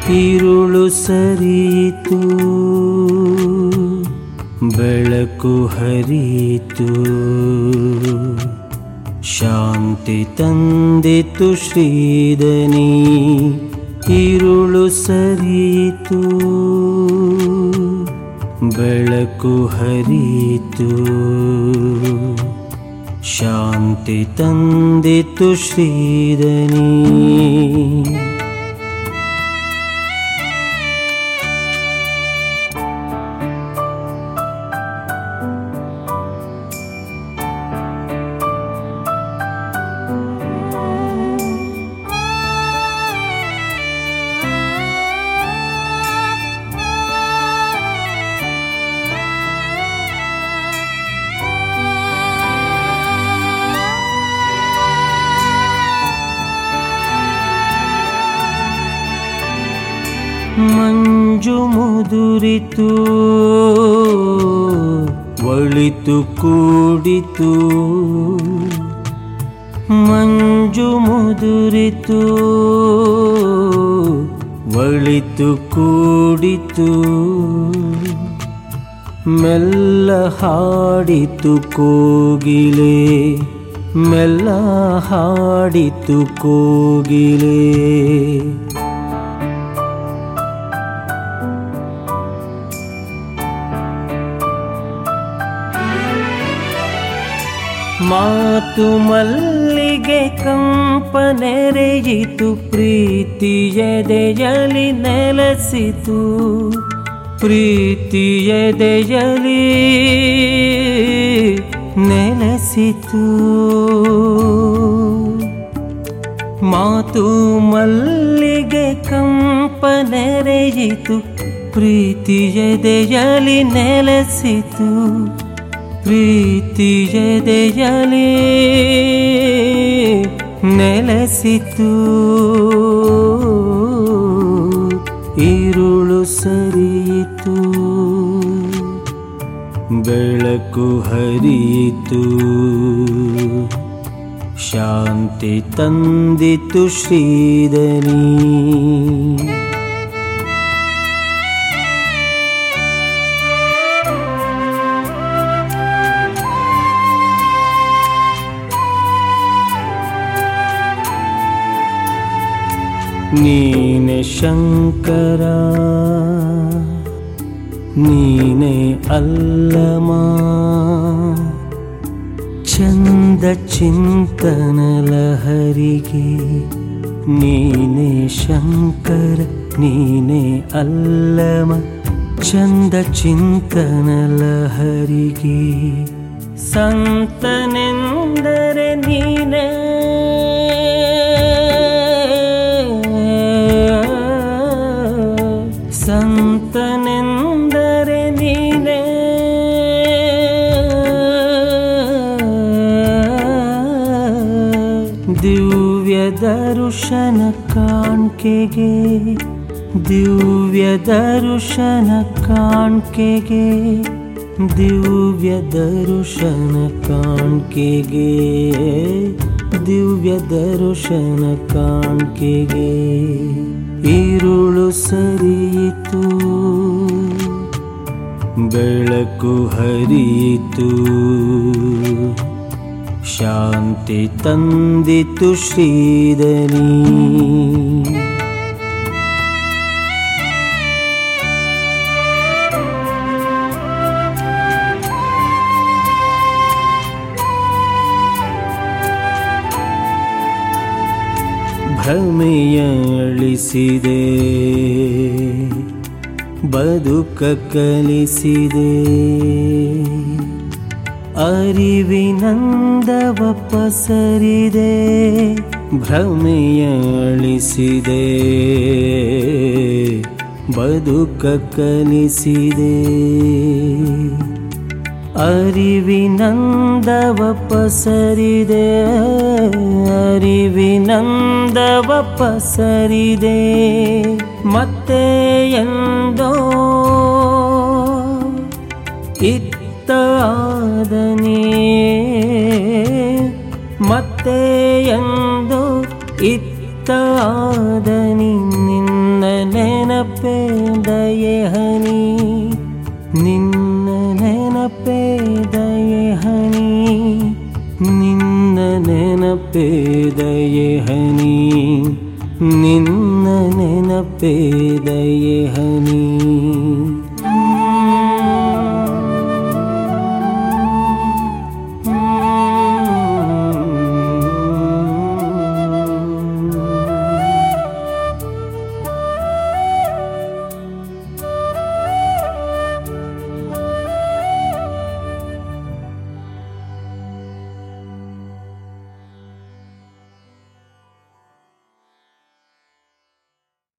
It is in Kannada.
ഇരുളു ಸರಿಯಿತು ಬೆಳಕು ಹರಿಯಿತು ಶಾಂತಿ ತಂದಿತು ಶ್ರೀದನಿ ഇരുളു ಸರಿಯಿತು ಬೆಳಕು ಹರಿಯಿತು ಶಾಂತಿ ತಂದಿತು ಶ್ರೀದನಿ ಮಂಜು ಮುದುರಿತು ಒಳಿತು ಕೂಡಿತು ಮಂಜು ಮುದುರಿತು ಒಳಿತು ಕೂಡಿತು ಮೆಲ್ಲ ಹಾಡಿತು ಕೋಗಿಲೆ ಮೆಲ್ಲ ಹಾಡಿತು ಕೋಗಿಲೆ ಮಾತು ಮಲ್ಲಿಗೆ ಕಂಪನೆರೆಯಿತು ಪ್ರೀತಿಯದೆಯಲಿ ನೆಲೆಸಿತು ಪ್ರೀತಿಯದೆಯಲಿ ನೆಲೆಸಿತು ಮಾತು ಮಲ್ಲಿಗೆ ಕಂಪನೆರೆಯಿತು ಪ್ರೀತಿಯದೆಯಲಿ ನೆಲೆಸಿತು ಪ್ರೀತಿಯದೆಯಲಿ ನೆಲೆಸಿತು ഇരുളു ಸರಿಯಿತು ಬೆಳಕು ಹರಿಯಿತು ಶಾಂತಿ ತಂದಿತು ಶ್ರೀದನಿ ನೀನೆ ಶಂಕರ ನೀನೆ ಅಲ್ಲಮ ಚಂದ ಚಿಂತನ ಲಹರಿಗೆ ನೀನೆ ಶಂಕರ ನೀನೆ ಅಲ್ಲಮ ಚಂದ ಚಿಂತನ ಲಹರಿಗೆ ಸಂತನೆಂದರೆ ನೀನೇ ಸಂತನೆಂದರೆ ನೀನೇ ದಿವ್ಯ ದರ್ಶನ ಕಾಣ್ಕೆಗೆ ದಿವ್ಯ ದರ್ಶನ ಕಾಣ್ಕೆಗೆ ದಿವ್ಯ ದರ್ಶನ ಕಾಣ್ಕೆಗೆ ದಿವ್ಯ ದರ್ಶನ ಕಾಣ್ಕೆಗೆ ഇരുളു ಸರಿಯಿತು ಬೆಳಕು ಹರಿಯಿತು ಶಾಂತಿ ತಂದಿತು ಶ್ರೀದನಿ ಭ್ರಮೆಯಳಿಸಿದೆ ಬದುಕ ಕಲಿಸಿದೆ ಅರಿವಿನಂದವ ಪಸರಿದೆ ಭ್ರಮೆಯಳಿಸಿದೆ ಬದುಕ ಕಲಿಸಿದೆ ಅರಿವಿನಂದವ ಪಸರಿದೆ ಅರಿವಿನಂದವ ಪಸರಿದೆ ಮತ್ತೆ ಎಂದೋ ಇತ್ತ ಆದನೇ ಮತ್ತೆ ಎಂದು ಇತ್ತ ಆದನಿ ನಿನ್ನ ನೆನ ನೆನಪೇ ದಯೆ ಹನಿ ನಿನ್ನ ನೆನಪೇ ದಯೆ ಹನಿ ನಿನ್ನ ನೆನಪೇ ದಯೆ ಹನಿ ನಿನ್ನ ನೆನಪೇ ದಯೆ ಹನಿ